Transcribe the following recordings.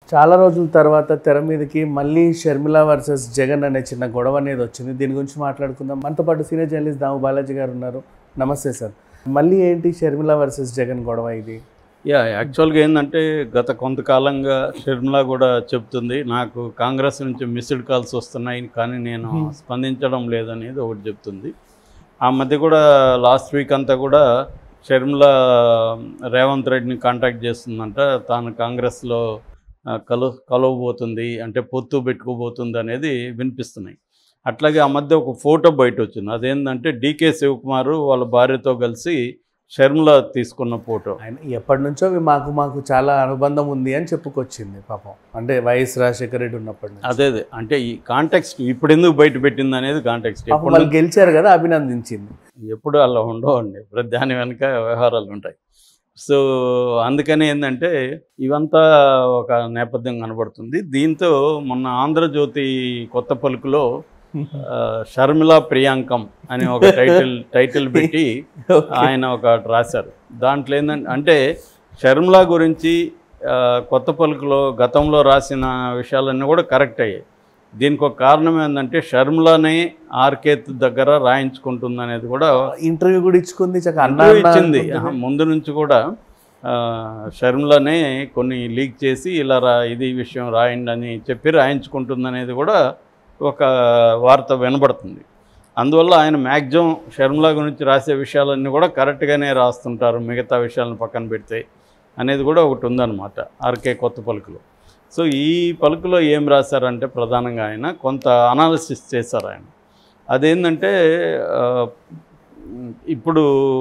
చాలా రోజుల తర్వాత తెర మీదకి మళ్ళీ షర్మిల వర్సెస్ జగన్ అనే చిన్న గొడవ అనేది వచ్చింది దీని గురించి మాట్లాడుకుందాం మనతో పాటు సీనియర్ జర్నలిస్ట్ దాము బాలాజీ గారు ఉన్నారు నమస్తే సార్ మళ్ళీ ఏంటి షర్మిల వర్సెస్ జగన్ గొడవ ఇది యా యాక్చువల్గా ఏంటంటే గత కొంతకాలంగా షర్మిల కూడా చెప్తుంది నాకు కాంగ్రెస్ నుంచి మిస్డ్ కాల్స్ వస్తున్నాయి కానీ నేను Hmm. స్పందించడం లేదనేది ఒకటి చెప్తుంది ఆ మధ్య కూడా లాస్ట్ వీక్ అంతా కూడా షర్మిల రేవంత్ రెడ్డిని కాంటాక్ట్ చేస్తుందంట తాను కాంగ్రెస్లో ఆ, కలు కలవబోతుంది అంటే పొత్తు పెట్టుకోబోతుంది అనేది వినిపిస్తున్నాయి అట్లాగే ఆ మధ్య ఒక ఫోటో బయట వచ్చింది అదేంటంటే డీకే శివకుమార్ వాళ్ళ భార్యతో కలిసి షర్మిల తీసుకున్న ఫోటో ఆయన ఎప్పటి నుంచో మీ- మాకు మాకు చాలా అనుబంధం ఉంది అని చెప్పుకొచ్చింది పాపం అంటే వైఎస్ రాజశేఖర రెడ్డి ఉన్నప్పటి నుంచి అదే అదే అంటే ఈ కాంటెక్స్ట్ ఇప్పుడు ఎందుకు బయట పెట్టింది అనేది కాంటెక్స్ట్ పాపం ఎప్పుడు వాళ్ళు గెలిచారు కదా అభినందించింది ఎప్పుడు అలా ఉండవండి ప్రతి దాని వెనుక వ్యవహారాలు ఉంటాయి సో అందుకని ఏంటంటే ఇవంతా ఒక నేపథ్యం కనబడుతుంది దీంతో మొన్న ఆంధ్రజ్యోతి కొత్త పలుకులో ఆ, షర్మిల ప్రియాంకం అనే ఒక టైటిల్ టైటిల్ పెట్టి Okay. ఆయన ఒకటి రాశారు దాంట్లో ఏంటంటే అంటే షర్మిల గురించి ఆ, కొత్త పలుకులో గతంలో రాసిన విషయాలన్నీ కూడా కరెక్ట్ అయ్యాయి దీనికి ఒక కారణం ఏంటంటే షర్మిలనే ఆర్కే దగ్గర రాయించుకుంటుంది అనేది కూడా ఇంటర్వ్యూ కూడా ఇచ్చుకుంది చక్కగా అన్న ఇంటర్వ్యూ అన్న ఇచ్చింది అనుకుంటుంది. ఆహా, ముందు నుంచి కూడా ఆ, షర్మిలనే కొన్ని లీక్ చేసి ఇలా రా ఇది విషయం రాయండి అని చెప్పి రాయించుకుంటుంది అనేది కూడా ఒక వార్త వినబడుతుంది అందువల్ల ఆయన మ్యాక్సిమం షర్మిల గురించి రాసే విషయాలన్నీ కూడా కరెక్ట్గానే రాస్తుంటారు మిగతా విషయాలను పక్కన పెడితే అనేది కూడా ఒకటి ఉందన్నమాట ఆర్కే కొత్త పలుకులో సో ఈ పలుకులో ఏం రాశారంటే ప్రధానంగా ఆయన కొంత అనాలిసిస్ చేశారు ఆయన అదేంటంటే ఆ, ఇప్పుడు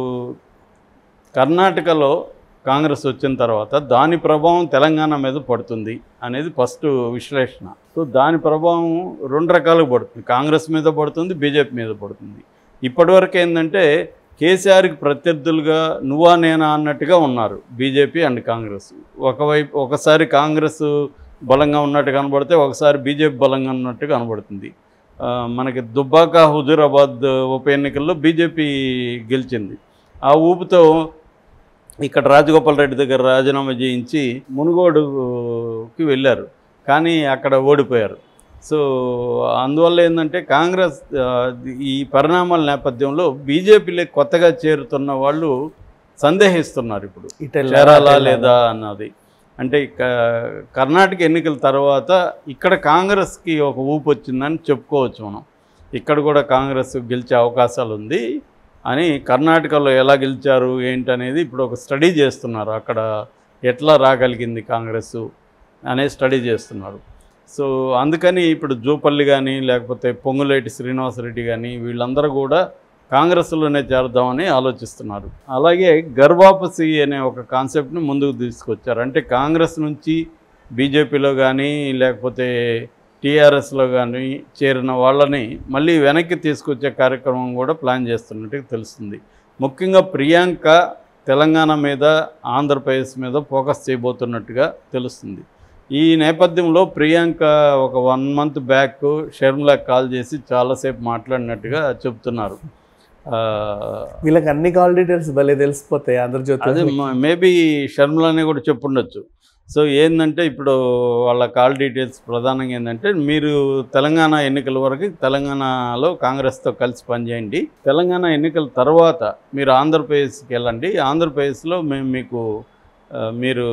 కర్ణాటకలో కాంగ్రెస్ వచ్చిన తర్వాత దాని ప్రభావం తెలంగాణ మీద పడుతుంది అనేది ఫస్ట్ విశ్లేషణ సో దాని ప్రభావం రెండు రకాలుగా పడుతుంది కాంగ్రెస్ మీద పడుతుంది బీజేపీ మీద పడుతుంది ఇప్పటివరకు ఏంటంటే కేసీఆర్కి ప్రత్యర్థులుగా నువ్వా నేనా అన్నట్టుగా ఉన్నారు బీజేపీ అండ్ కాంగ్రెస్ ఒకవైపు ఒకసారి కాంగ్రెస్ బలంగా ఉన్నట్టు కనబడితే ఒకసారి బీజేపీ బలంగా ఉన్నట్టు కనబడుతుంది ఆ, మనకి దుబ్బాక హుజూరాబాద్ ఉప ఎన్నికల్లో బీజేపీ గెలిచింది ఆ ఊపుతో ఇక్కడ రాజగోపాల్ రెడ్డి దగ్గర రాజీనామా చేయించి మునుగోడుకి వెళ్ళారు కానీ అక్కడ ఓడిపోయారు సో అందువల్ల ఏంటంటే కాంగ్రెస్ ఆ, ఈ పరిణామాల నేపథ్యంలో బీజేపీలో కొత్తగా చేరుతున్న వాళ్ళు సందేహిస్తున్నారు ఇప్పుడు ఇటు వెళ్ళాలా, చేరాలా అటు వెళ్ళాలా? లేదా అన్నది అంటే క- కర్ణాటక ఎన్నికల తర్వాత ఇక్కడ కాంగ్రెస్కి ఒక ఊపు వచ్చిందని చెప్పుకోవచ్చు మనం ఇక్కడ కూడా కాంగ్రెస్ గెలిచే అవకాశాలు ఉంది అని కర్ణాటకలో ఎలా గెలిచారు ఏంటనేది ఇప్పుడు ఒక స్టడీ చేస్తున్నారు అక్కడ ఎట్లా రాగలిగింది కాంగ్రెస్ అనే స్టడీ చేస్తున్నారు సో అందుకని ఇప్పుడు జూపల్లి కానీ లేకపోతే పొంగులేటి శ్రీనివాసరెడ్డి కానీ వీళ్ళందరూ కూడా కాంగ్రెస్లోనే చేరదామని ఆలోచిస్తున్నారు అలాగే గర్వాపసి అనే ఒక కాన్సెప్ట్ని ముందుకు తీసుకొచ్చారు అంటే కాంగ్రెస్ నుంచి బీజేపీలో కానీ లేకపోతే టీఆర్ఎస్లో కానీ చేరిన వాళ్ళని మళ్ళీ వెనక్కి తీసుకొచ్చే కార్యక్రమం కూడా ప్లాన్ చేస్తున్నట్టు తెలుస్తుంది ముఖ్యంగా ప్రియాంక తెలంగాణ మీద ఆంధ్రప్రదేశ్ మీద ఫోకస్ చేయబోతున్నట్టుగా తెలుస్తుంది ఈ నేపథ్యంలో ప్రియాంక ఒక one month back Sharmila call చేసి చాలాసేపు మాట్లాడినట్టుగా చెప్తున్నారు ఆ, వీళ్ళకి అన్ని కాల్ డీటెయిల్స్ భలే తెలిసిపోతాయి అదే ఆంధ్రజ్యోతి మేబీ షర్మిలానే కూడా చెప్పుండొచ్చు సో ఏంటంటే ఇప్పుడు వాళ్ళ కాల్ డీటెయిల్స్ ప్రధానంగా ఏంటంటే మీరు తెలంగాణ ఎన్నికల వరకు తెలంగాణలో కాంగ్రెస్తో కలిసి పనిచేయండి తెలంగాణ ఎన్నికల తర్వాత మీరు ఆంధ్రప్రదేశ్కి వెళ్ళండి ఆంధ్రప్రదేశ్లో మేము మీకు ఆ, మీరు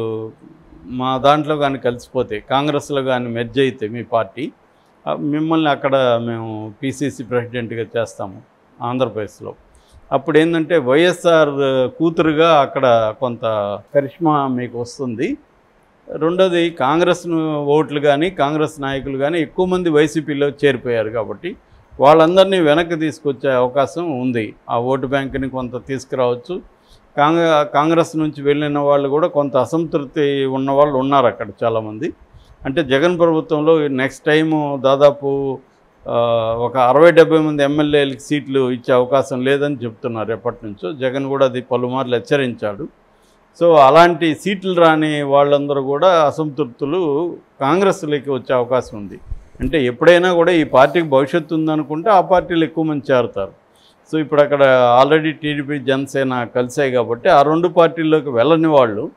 మా దాంట్లో కానీ కలిసిపోతే కాంగ్రెస్లో కానీ మెర్జ్ అయితే మీ పార్టీ ఆ, మిమ్మల్ని అక్కడ మేము పీసీసీ ప్రెసిడెంట్గా చేస్తాము ఆంధ్రప్రదేశ్లో అప్పుడు ఏంటంటే వైఎస్ఆర్ కూతురుగా అక్కడ కొంత కరిష్మా మీకు వస్తుంది రెండోది కాంగ్రెస్ ఓట్లు కానీ కాంగ్రెస్ నాయకులు కానీ ఎక్కువ మంది వైసీపీలో చేరిపోయారు కాబట్టి వాళ్ళందరినీ వెనక్కి తీసుకొచ్చే అవకాశం ఉంది ఆ ఓటు బ్యాంకుని కొంత తీసుకురావచ్చు కాంగ్ర కాంగ్రెస్ నుంచి వెళ్ళిన వాళ్ళు కూడా కొంత అసంతృప్తి ఉన్న వాళ్ళు ఉన్నారు అక్కడ చాలామంది అంటే జగన్ ప్రభుత్వంలో నెక్స్ట్ టైము దాదాపు ఆ, ఒక అరవై డెబ్బై మంది ఎమ్మెల్యేలకి సీట్లు ఇచ్చే అవకాశం లేదని చెప్తున్నారు ఎప్పటి నుంచో జగన్ కూడా అది పలుమార్లు హెచ్చరించాడు సో అలాంటి సీట్లు రాని వాళ్ళందరూ కూడా అసంతృప్తులు కాంగ్రెస్లోకి వచ్చే అవకాశం ఉంది అంటే ఎప్పుడైనా కూడా ఈ పార్టీకి భవిష్యత్తు ఉందనుకుంటే ఆ పార్టీలు ఎక్కువ మంది చేరుతారు సో ఇప్పుడు అక్కడ ఆల్రెడీ టీడీపీ జనసేన కలిసాయి కాబట్టి ఆ రెండు పార్టీల్లోకి వెళ్ళని వాళ్ళు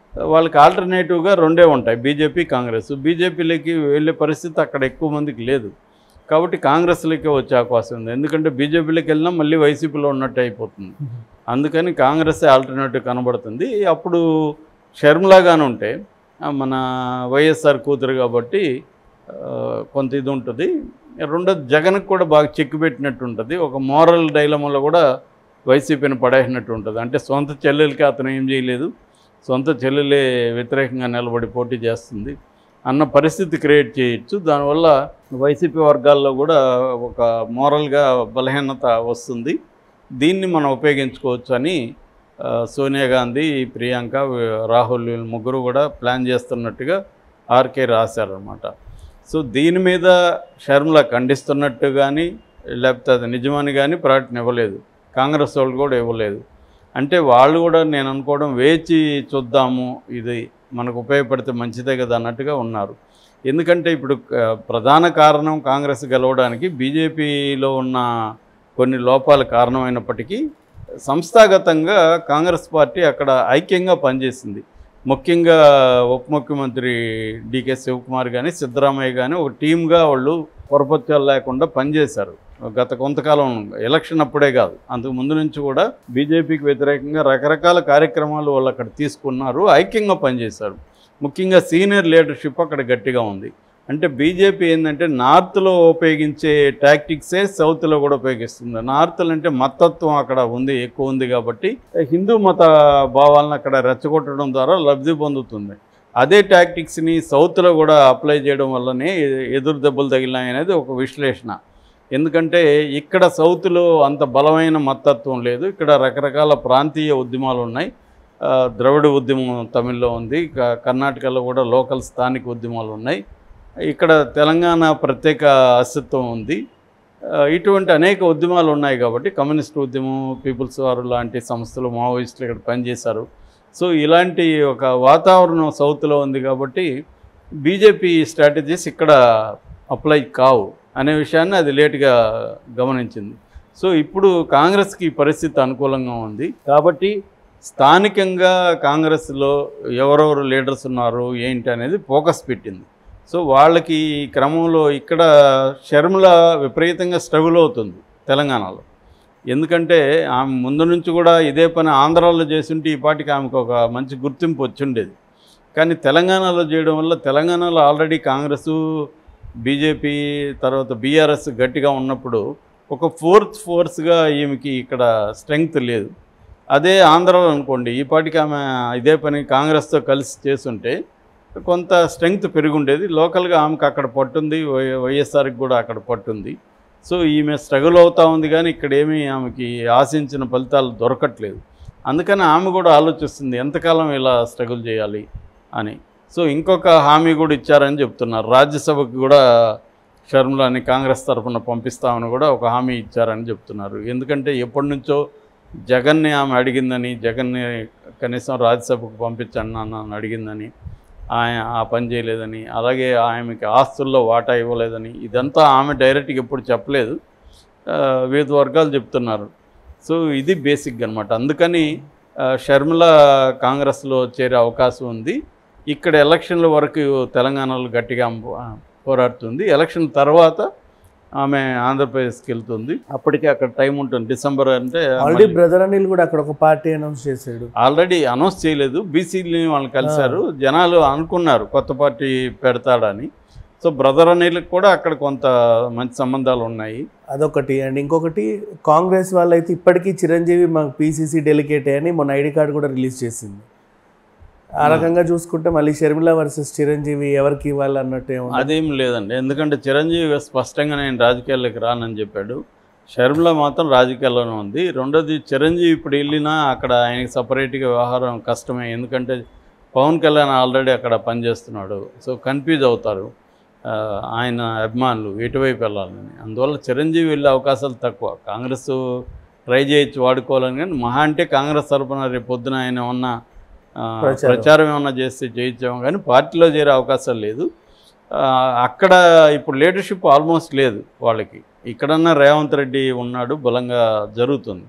వాళ్ళకి ఆల్టర్నేటివ్గా రెండే ఉంటాయి బీజేపీ కాంగ్రెస్ బీజేపీలోకి వెళ్ళే పరిస్థితి అక్కడ ఎక్కువ మందికి లేదు కాబట్టి కాంగ్రెస్లోకే వచ్చే అవకాశం ఉంది ఎందుకంటే బీజేపీలోకి వెళ్ళినా మళ్ళీ వైసీపీలో ఉన్నట్టు అయిపోతుంది అందుకని కాంగ్రెస్ ఆల్టర్నేటివ్ కనబడుతుంది అప్పుడు షర్మిలాగానే ఉంటే ఆ, మన వైఎస్ఆర్ కూతురు కాబట్టి ఆ, కొంత ఇది ఉంటుంది రెండోది జగన్కి కూడా బాగా చెక్కు పెట్టినట్టు ఉంటుంది ఒక మోరల్ డైలమాలో కూడా వైసీపీని పడేసినట్టు ఉంటుంది అంటే సొంత చెల్లెలకి అతను ఏం చేయలేదు సొంత చెల్లెలే వ్యతిరేకంగా నిలబడి పోటీ చేస్తుంది అన్న పరిస్థితి క్రియేట్ చేయొచ్చు దానివల్ల వైసీపీ వర్గాల్లో కూడా ఒక మోరల్గా బలహీనత వస్తుంది దీన్ని మనం ఉపయోగించుకోవచ్చు అని ఆ, సోనియా గాంధీ ప్రియాంక వి- రాహుల్ వీళ్ళు ముగ్గురు కూడా ప్లాన్ చేస్తున్నట్టుగా ఆర్కే రాశారనమాట సో దీని మీద షర్మిల ఖండిస్తున్నట్టు కానీ లేకపోతే అది నిజమని కానీ ప్రకటన ఇవ్వలేదు కాంగ్రెస్ వాళ్ళు కూడా ఇవ్వలేదు అంటే వాళ్ళు కూడా నేను అనుకోవడం వేచి చూద్దాము ఇది మనకు ఉపయోగపడితే మంచిదే కదా అన్నట్టుగా ఉన్నారు ఎందుకంటే ఇప్పుడు ఆ, ప్రధాన కారణం కాంగ్రెస్ గెలవడానికి బీజేపీలో ఉన్న కొన్ని లోపాలు కారణమైనప్పటికీ సంస్థాగతంగా కాంగ్రెస్ పార్టీ అక్కడ ఐక్యంగా పనిచేసింది ముఖ్యంగా ఉప ముఖ్యమంత్రి డికే శివకుమార్ కానీ సిద్ధరామయ్య కానీ ఒక టీమ్గా వాళ్ళు పొరపత్యాలు లేకుండా పనిచేశారు గత కొంతకాలం ఎలక్షన్ అప్పుడే కాదు అంతకు ముందు నుంచి కూడా బీజేపీకి వ్యతిరేకంగా రకరకాల కార్యక్రమాలు వాళ్ళు అక్కడ తీసుకున్నారు ఐక్యంగా పనిచేశారు ముఖ్యంగా సీనియర్ లీడర్షిప్ అక్కడ గట్టిగా ఉంది అంటే బీజేపీ ఏంటంటే నార్త్లో ఉపయోగించే టాక్టిక్సే సౌత్లో కూడా ఉపయోగిస్తుంది నార్త్లో అంటే మతత్వం అక్కడ ఉంది ఎక్కువ ఉంది కాబట్టి హిందూ మత భావాలను అక్కడ రెచ్చగొట్టడం ద్వారా లబ్ధి పొందుతుంది అదే టాక్టిక్స్ని సౌత్లో కూడా అప్లై చేయడం వల్లనే ఎదురు దెబ్బలు తగిలినాయి అనేది ఒక విశ్లేషణ ఎందుకంటే ఇక్కడ సౌత్లో అంత బలమైన మతత్వం లేదు ఇక్కడ రకరకాల ప్రాంతీయ ఉద్యమాలు ఉన్నాయి ఆ, ద్రవిడ ఉద్యమం తమిళ్లో ఉంది క- కర్ణాటకలో కూడా లోకల్ స్థానిక ఉద్యమాలు ఉన్నాయి ఇక్కడ తెలంగాణ ప్రత్యేక అస్తిత్వం ఉంది ఆ, ఇటువంటి అనేక ఉద్యమాలు ఉన్నాయి కాబట్టి కమ్యూనిస్ట్ ఉద్యమం పీపుల్స్ వారు లాంటి సంస్థలు మావోయిస్టులు ఇక్కడ పనిచేశారు సో ఇలాంటి ఒక వాతావరణం సౌత్లో ఉంది కాబట్టి బీజేపీ స్ట్రాటజీస్ ఇక్కడ అప్లై కావు అనే విషయాన్ని అది లేటుగా గమనించింది సో ఇప్పుడు కాంగ్రెస్కి ఈ పరిస్థితి అనుకూలంగా ఉంది కాబట్టి స్థానికంగా కాంగ్రెస్లో ఎవరెవరు లీడర్స్ ఉన్నారు ఏంటి అనేది ఫోకస్ పెట్టింది సో వాళ్ళకి ఈ క్రమంలో ఇక్కడ షర్మిల విపరీతంగా స్ట్రగుల్ అవుతుంది తెలంగాణలో ఎందుకంటే ఆమె ముందు నుంచి కూడా ఇదే పని ఆంధ్రాలో చేస్తుంటే ఈ పాటికి ఆమెకు ఒక మంచి గుర్తింపు వచ్చిండేది కానీ తెలంగాణలో చేయడం వల్ల తెలంగాణలో ఆల్రెడీ కాంగ్రెస్ బీజేపీ తర్వాత బీఆర్ఎస్ గట్టిగా ఉన్నప్పుడు ఒక ఫోర్త్ ఫోర్స్గా ఈమెకి ఇక్కడ స్ట్రెంగ్త్ లేదు అదే ఆంధ్రాలో అనుకోండి ఈ పాటికి ఆమె ఇదే పని కాంగ్రెస్తో కలిసి చేస్తుంటే కొంత స్ట్రెంగ్త్ పెరుగుండేది లోకల్గా ఆమెకు అక్కడ పట్టుంది వై- వైఎస్ఆర్కి కూడా అక్కడ పట్టుంది సో ఈమె స్ట్రగుల్ అవుతా ఉంది కానీ ఇక్కడ ఏమీ ఆమెకి ఆశించిన ఫలితాలు దొరకట్లేదు అందుకని ఆమె కూడా ఆలోచిస్తుంది ఎంతకాలం ఇలా స్ట్రగుల్ చేయాలి అని సో ఇంకొక హామీ కూడా ఇచ్చారని చెప్తున్నారు రాజ్యసభకు కూడా షర్మిలాని కాంగ్రెస్ తరఫున పంపిస్తామని కూడా ఒక హామీ ఇచ్చారని చెప్తున్నారు ఎందుకంటే ఎప్పటి నుంచో జగన్ని ఆమె అడిగిందని జగన్ని కనీసం రాజ్యసభకు పంపించండి అని అడిగిందని ఆయన ఆ పని చేయలేదని అలాగే ఆమెకి ఆస్తుల్లో వాటా ఇవ్వలేదని ఇదంతా ఆమె డైరెక్ట్గా ఎప్పుడు చెప్పలేదు ఆ, వివిధ వర్గాలు చెప్తున్నారు సో ఇది బేసిక్ అనమాట అందుకని ఆ, షర్మిల కాంగ్రెస్లో చేరే అవకాశం ఉంది ఇక్కడ ఎలక్షన్ల వరకు తెలంగాణలో గట్టిగా ఆ, పోరాడుతుంది ఎలక్షన్ తర్వాత ఆమె ఆంధ్రప్రదేశ్కి వెళ్తుంది అప్పటికే అక్కడ టైం ఉంటుంది డిసెంబర్ అంటే ఆల్రెడీ బ్రదర్ అనిల్ కూడా అక్కడ ఒక పార్టీ అనౌన్స్ చేశాడు ఆల్రెడీ అనౌన్స్ చేయలేదు బీసీని వాళ్ళు కలిశారు జనాలు అనుకున్నారు కొత్త పార్టీ పెడతాడని సో బ్రదర్ అనిల్కి కూడా అక్కడ కొంత మంచి సంబంధాలు ఉన్నాయి అదొకటి అండ్ ఇంకొకటి కాంగ్రెస్ వాళ్ళైతే ఇప్పటికీ చిరంజీవి మాకు పీసీసీ డెలికేట్ అని మొన్న ఐడి కార్డు కూడా రిలీజ్ చేసింది ఆ రకంగా చూసుకుంటే మళ్ళీ షర్మిల వర్సెస్ చిరంజీవి ఎవరికి ఇవ్వాలి అన్నట్టు ఏమో అదేం లేదండి ఎందుకంటే చిరంజీవి స్పష్టంగా నేను రాజకీయాల్లోకి రానని చెప్పాడు షర్మిల మాత్రం రాజకీయాల్లోనే ఉంది రెండోది చిరంజీవి ఇప్పుడు వెళ్ళినా అక్కడ ఆయనకి సపరేట్గా వ్యవహారం కష్టమే ఎందుకంటే పవన్ కళ్యాణ్ ఆల్రెడీ అక్కడ పనిచేస్తున్నాడు సో కన్ఫ్యూజ్ అవుతారు ఆ, ఆయన అభిమానులు ఎటువైపు వెళ్ళాలని అందువల్ల చిరంజీవి వెళ్ళే అవకాశాలు తక్కువ కాంగ్రెస్ ట్రై చేయొచ్చు వాడుకోవాలని కానీ మహా అంటే కాంగ్రెస్ తరపున రేపు పొద్దున ఆయన ఉన్న ఆ, ప్రచారం. ప్రచారం ఏమన్నా చేస్తే చేయించాము కానీ పార్టీలో చేరే అవకాశాలు లేదు ఆ, అక్కడ ఇప్పుడు లీడర్షిప్ ఆల్మోస్ట్ లేదు వాళ్ళకి ఇక్కడన్నా రేవంత్ రెడ్డి ఉన్నాడు బలంగా జరుగుతుంది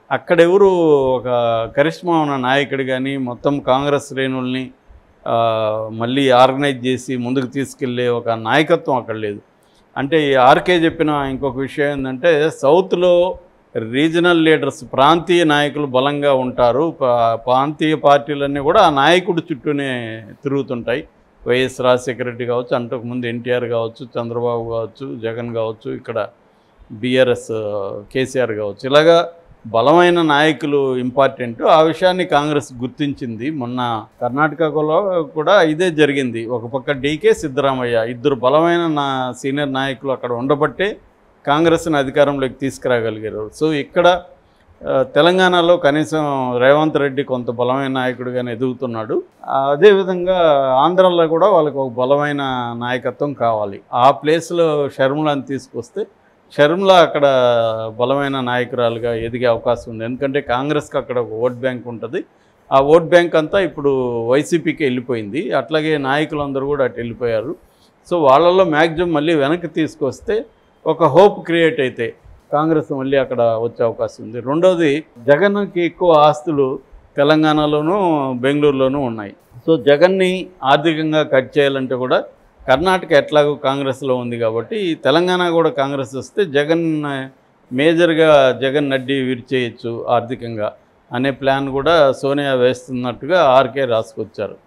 అక్కడెవరు ఒక కరిష్మా ఉన్న నాయకుడు కానీ మొత్తం కాంగ్రెస్ శ్రేణుల్ని ఆ, మళ్ళీ ఆర్గనైజ్ చేసి ముందుకు తీసుకెళ్ళే ఒక నాయకత్వం అక్కడ లేదు అంటే ఈ ఆర్కే చెప్పిన ఇంకొక విషయం ఏంటంటే సౌత్లో రీజనల్ లీడర్స్ ప్రాంతీయ నాయకులు బలంగా ఉంటారు పా- ప్రాంతీయ పార్టీలన్నీ కూడా ఆ నాయకుడి చుట్టూనే తిరుగుతుంటాయి వైఎస్ రాజశేఖర రెడ్డి కావచ్చు అంతకుముందు ఎన్టీఆర్ కావచ్చు చంద్రబాబు కావచ్చు జగన్ కావచ్చు ఇక్కడ బీఆర్ఎస్ కేసీఆర్ కావచ్చు ఇలాగా బలమైన నాయకులు ఇంపార్టెంట్ ఆ విషయాన్ని కాంగ్రెస్ గుర్తించింది మొన్న కర్ణాటకలో కూడా ఇదే జరిగింది ఒక పక్క డీకే సిద్ధరామయ్య ఇద్దరు బలమైన నా సీనియర్ నాయకులు అక్కడ ఉండబట్టే కాంగ్రెస్ని అధికారంలోకి తీసుకురాగలిగారు సో ఇక్కడ ఆ, తెలంగాణలో కనీసం రేవంత్ రెడ్డి కొంత బలమైన నాయకుడిగానే ఎదుగుతున్నాడు ఆ, అదేవిధంగా ఆంధ్రాలో కూడా వాళ్ళకి ఒక బలమైన నాయకత్వం కావాలి ఆ ప్లేస్లో షర్మిలాని తీసుకొస్తే షర్మిల అక్కడ బలమైన నాయకురాలుగా ఎదిగే అవకాశం ఉంది ఎందుకంటే కాంగ్రెస్కి అక్కడ ఒక ఓట్ బ్యాంక్ ఉంటుంది ఆ ఓట్ బ్యాంక్ అంతా ఇప్పుడు వైసీపీకి వెళ్ళిపోయింది అట్లాగే నాయకులందరూ కూడా అటు వెళ్ళిపోయారు సో వాళ్ళల్లో మ్యాక్సిమం మళ్ళీ వెనక్కి తీసుకొస్తే ఒక హోప్ క్రియేట్ అయితే కాంగ్రెస్ మళ్ళీ అక్కడ వచ్చే అవకాశం ఉంది రెండోది జగన్కి ఎక్కువ ఆస్తులు తెలంగాణలోనూ బెంగళూరులోనూ ఉన్నాయి సో జగన్ని ఆర్థికంగా కట్ చేయాలంటే కూడా కర్ణాటక ఎట్లాగో కాంగ్రెస్లో ఉంది కాబట్టి తెలంగాణ కూడా కాంగ్రెస్ వస్తే జగన్ మేజర్గా జగన్ నడ్డి విరిచేయచ్చు ఆర్థికంగా అనే ప్లాన్ కూడా సోనియా వేస్తున్నట్టుగా ఆర్కే రాసుకొచ్చారు